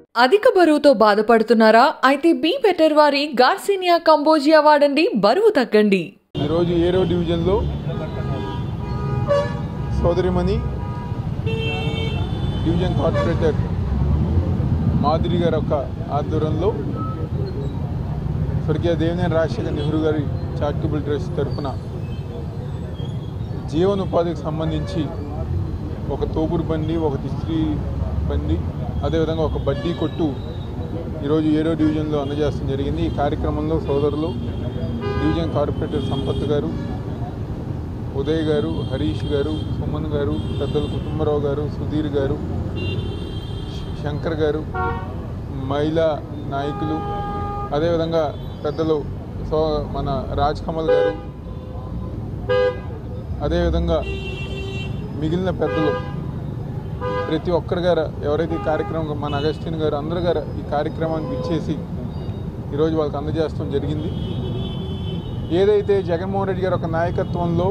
అధిక బరువుతో బాధపడుతున్నారా అయితే బీ బెటర్ వారి గార్సినియా కంబోజియా వాడండి బరువు తగ్గండి ఈరోజు ఏరో డివిజన్లో సోదరిమణి డివిజన్ కార్పొరేటర్ మాధురి గారి యొక్క ఆధ్వర్యంలో స్వర్గీయ దేవినేని రాజశేఖర్ నెహ్రూ గారి చారిటబుల్ ట్రస్ట్ తరఫున జీవనోపాధికి సంబంధించి ఒక తోపుడు బండి ఒక ఇస్త్రీ బండి అదేవిధంగా ఒక బడ్డీ కొట్టు ఈరోజు ఏడో డివిజన్లో అందజేయడం జరిగింది ఈ కార్యక్రమంలో సోదరులు డివిజన్ కార్పొరేటర్ సంపత్ గారు ఉదయ్ గారు హరీష్ గారు సుమన్ గారు పెద్దలు కుటుంబరావు గారు సుధీర్ గారు శంకర్ గారు మహిళా నాయకులు అదేవిధంగా పెద్దలు సో మన రాజ్ కమల్ గారు అదేవిధంగా మిగిలిన పెద్దలు ప్రతి ఒక్కరి గారు ఎవరైతే ఈ కార్యక్రమం మన అగస్టిన్ గారు అందరు గారు ఈ కార్యక్రమానికి ఇచ్చేసి ఈరోజు వాళ్ళకి అందజేస్తాం జరిగింది ఏదైతే జగన్మోహన్ రెడ్డి గారి ఒక నాయకత్వంలో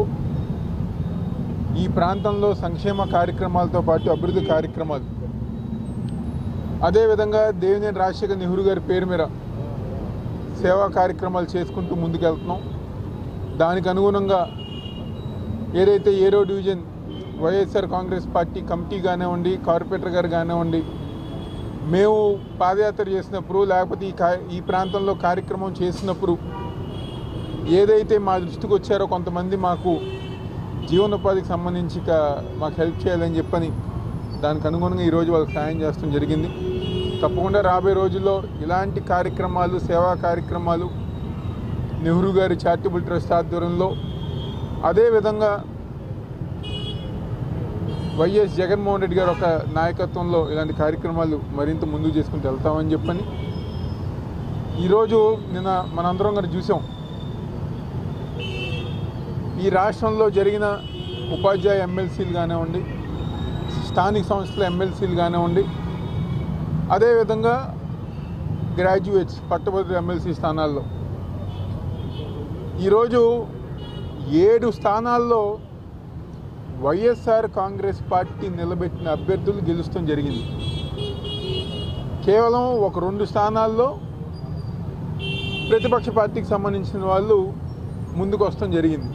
ఈ ప్రాంతంలో సంక్షేమ కార్యక్రమాలతో పాటు అభివృద్ధి కార్యక్రమాలు అదేవిధంగా దేవినేని రాజశేఖర్ నెహ్రూ గారి పేరు మీద సేవా కార్యక్రమాలు చేసుకుంటూ ముందుకెళ్తున్నాం దానికి అనుగుణంగా ఏదైతే aero division YSR Congress party committee కానివ్వండి కార్పొరేటర్ గారు కానివ్వండి మేము పాదయాత్ర చేసినప్పుడు లేకపోతే ఈ కా ఈ ప్రాంతంలో కార్యక్రమం చేసినప్పుడు ఏదైతే మా దృష్టికి వచ్చారో కొంతమంది మాకు జీవనోపాధికి సంబంధించి కా- మాకు హెల్ప్ చేయాలని చెప్పని దానికి అనుగుణంగా ఈరోజు వాళ్ళకి సాయం చేస్తాం జరిగింది తప్పకుండా రాబోయే రోజుల్లో ఇలాంటి కార్యక్రమాలు సేవా కార్యక్రమాలు నెహ్రూ గారి చారిటబుల్ ట్రస్ట్ ఆధ్వర్యంలో అదేవిధంగా వైఎస్ జగన్మోహన్ రెడ్డి గారు ఒక నాయకత్వంలో ఇలాంటి కార్యక్రమాలు మరింత ముందుకు చేసుకుంటూ వెళ్తామని చెప్పని ఈరోజు నిన్న మనందరం కూడా చూసాం ఈ రాష్ట్రంలో జరిగిన ఉపాధ్యాయ ఎమ్మెల్సీలు కానివ్వండి స్థానిక సంస్థల ఎమ్మెల్సీలు కానివ్వండి అదేవిధంగా గ్రాడ్యుయేట్స్ పట్టభద్రుల ఎమ్మెల్సీ స్థానాల్లో ఈరోజు ఏడు స్థానాల్లో వైఎస్ఆర్ కాంగ్రెస్ పార్టీ నిలబెట్టిన అభ్యర్థులు గెలుస్తాం జరిగింది కేవలం ఒక రెండు స్థానాల్లో ప్రతిపక్ష పార్టీకి సంబంధించిన వాళ్ళు ముందుకు వస్తాం జరిగింది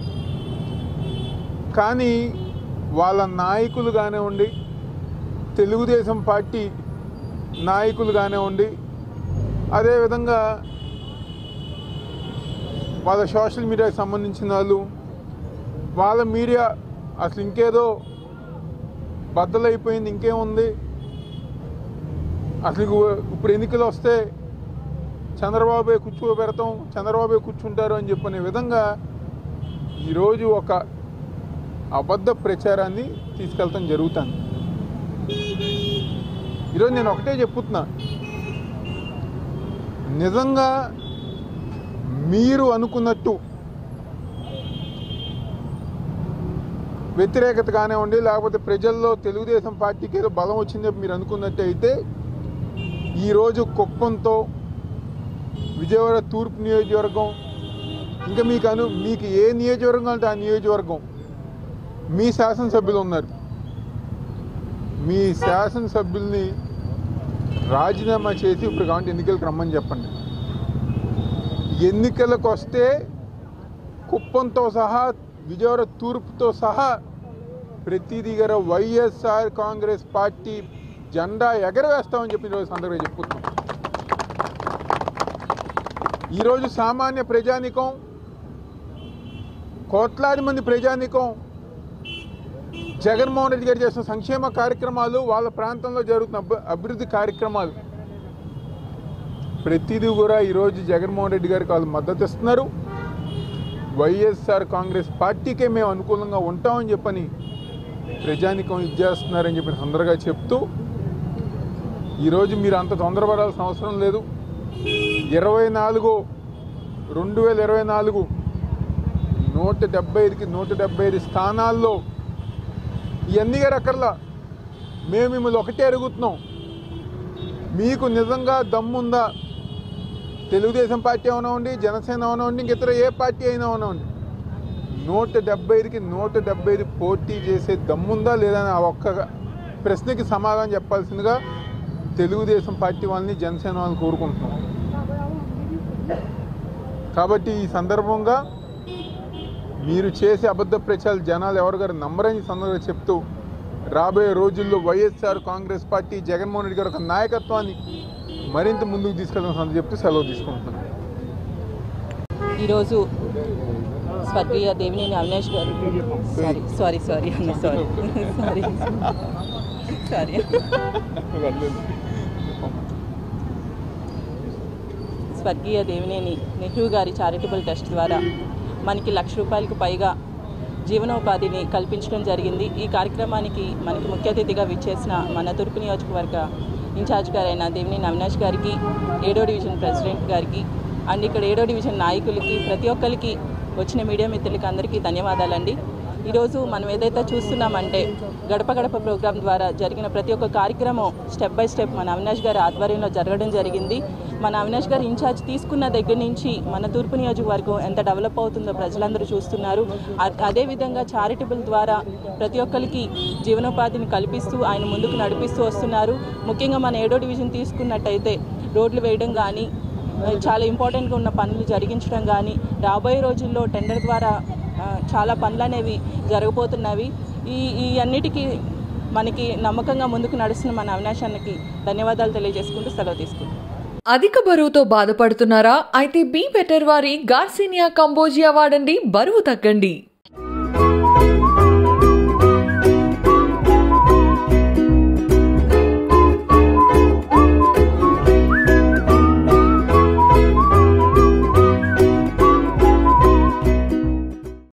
కానీ వాళ్ళ నాయకులు కానివ్వండి తెలుగుదేశం పార్టీ నాయకులు కానివ్వండి అదేవిధంగా వాళ్ళ సోషల్ మీడియాకి సంబంధించిన వాళ్ళు వాళ్ళ మీడియా అసలు ఇంకేదో బద్దలైపోయింది ఇంకేముంది అసలు ఇగు- ఇప్పుడు ఎన్నికలు వస్తే చంద్రబాబే కూర్చోబెడతాం చంద్రబాబే కూర్చుంటారు అని చెప్పనే విధంగా ఈరోజు ఒక అబద్ధ ప్రచారాన్ని తీసుకెళ్తాం జరుగుతుంది ఈరోజు నేను ఒకటే చెప్పుతున్నా నిజంగా మీరు అనుకున్నట్టు వ్యతిరేకత కానివ్వండి లేకపోతే ప్రజల్లో తెలుగుదేశం పార్టీకి ఏదో బలం వచ్చిందని మీరు అనుకున్నట్టు అయితే ఈరోజు కుప్పంతో విజయవాడ తూర్పు నియోజకవర్గం ఇంకా మీకు అను మీకు ఏ నియోజకవర్గం అంటే ఆ నియోజకవర్గం మీ శాసనసభ్యులు ఉన్నారు మీ శాసనసభ్యుల్ని రాజీనామా చేసి ఇప్పుడు కావాలంటే ఎన్నికలకు రమ్మని చెప్పండి ఎన్నికలకు వస్తే కుప్పంతో సహా విజయవాడ తూర్పుతో సహా ప్రతి దగ్గర వైఎస్ఆర్ కాంగ్రెస్ పార్టీ జెండా ఎగరవేస్తామని చెప్పి ఈరోజు సందర్భంగా చెప్పుతున్నాం ఈరోజు సామాన్య ప్రజానికం కోట్లాది మంది ప్రజానికం జగన్మోహన్ రెడ్డి గారు చేసిన సంక్షేమ కార్యక్రమాలు వాళ్ళ ప్రాంతంలో జరుగుతున్న అభి- అభివృద్ధి కార్యక్రమాలు ప్రతిదీ కూడా ఈరోజు జగన్మోహన్ రెడ్డి గారికి వాళ్ళు మద్దతు ఇస్తున్నారు వైఎస్ఆర్ కాంగ్రెస్ పార్టీకే మేము అనుకూలంగా ఉంటామని చెప్పని ప్రజానికం ఇచ్చేస్తున్నారని చెప్పి అందరుగా చెప్తూ ఈరోజు మీరు అంత తొందరపడాల్సిన అవసరం లేదు ఇరవై నాలుగు రెండు వేల ఇరవై నాలుగు నూట డెబ్బై ఐదుకి నూట డెబ్బై ఐదు స్థానాల్లో ఇవన్నీ గారు అక్కర్లా మేము మిమ్మల్ని ఒకటే అడుగుతున్నాం మీకు నిజంగా దమ్ముందా తెలుగుదేశం పార్టీ అవనివ్వండి జనసేన అవనివ్వండి ఇంక ఇతర ఏ పార్టీ అయినా అవనివ్వండి నూట డెబ్బై ఐదుకి నూట డెబ్బై ఐదు పోటీ చేసే దమ్ముందా లేదా అని ఆ ఒక్క ప్రశ్నకి సమాధానం చెప్పాల్సిందిగా తెలుగుదేశం పార్టీ వాళ్ళని జనసేన వాళ్ళని కోరుకుంటున్నాం కాబట్టి ఈ సందర్భంగా మీరు చేసే అబద్ధ ప్రచారాలు జనాలు ఎవరు గారు నమ్మరని ఈ సందర్భంగా చెప్తూ రాబోయే రోజుల్లో YSR Congress party Jaganmohan Reddy గారి ఒక నాయకత్వాన్ని మరింత ముందుకు తీసుకెళ్ళడం సంగతి చెప్తూ సెలవు తీసుకుంటున్నాను ఈరోజు స్వర్గీయ దేవినేని అవినాష్ గారు సారీ సారీ సారీ అన్న సారీ సారీ సారీ స్వర్గీయ దేవినేని నెహ్రూ గారి చారిటబుల్ ట్రస్ట్ ద్వారా మనకి లక్ష రూపాయలకు పైగా జీవనోపాధిని కల్పించడం జరిగింది ఈ కార్యక్రమానికి మనకి ముఖ్య అతిథిగా విచ్చేసిన మన తూర్పు నియోజకవర్గ ఇన్ఛార్జ్ గారైన దేవినేని అవినాష్ గారికి ఏడో డివిజన్ ప్రెసిడెంట్ గారికి అండ్ ఇక్కడ ఏడో డివిజన్ నాయకులకి ప్రతి ఒక్కరికి వచ్చిన మీడియా మిత్రులకి అందరికీ ధన్యవాదాలండి ఈరోజు మనం ఏదైతే చూస్తున్నామంటే గడప గడప ప్రోగ్రాం ద్వారా జరిగిన ప్రతి ఒక్క కార్యక్రమం స్టెప్ బై స్టెప్ మన అవినాష్ గారి ఆధ్వర్యంలో జరగడం జరిగింది మన అవినాష్ గారు ఇన్ఛార్జ్ తీసుకున్న దగ్గర నుంచి మన తూర్పు నియోజకవర్గం ఎంత డెవలప్ అవుతుందో ప్రజలందరూ చూస్తున్నారు అ- అదేవిధంగా చారిటబుల్ ద్వారా ప్రతి ఒక్కరికి జీవనోపాధిని కల్పిస్తూ ఆయన ముందుకు నడిపిస్తూ వస్తున్నారు ముఖ్యంగా మన ఏడో డివిజన్ తీసుకున్నట్టయితే రోడ్లు వేయడం కానీ చాలా ఇంపార్టెంట్గా ఉన్న పనులు జరిగించడం కానీ రాబోయే రోజుల్లో టెండర్ ద్వారా ఆ, చాలా పనులు అనేవి జరగబోతున్నవి ఈ ఈ అన్నిటికీ మనకి నమ్మకంగా ముందుకు నడుస్తున్న మన అవినాష్ అన్నకి ధన్యవాదాలు తెలియజేసుకుంటూ సెలవు తీసుకుంటాం అధిక బరువుతో బాధపడుతున్నారా అయితే బీ బెటర్ వారి గార్సినియా కంబోజియా వాడండి బరువు తగ్గండి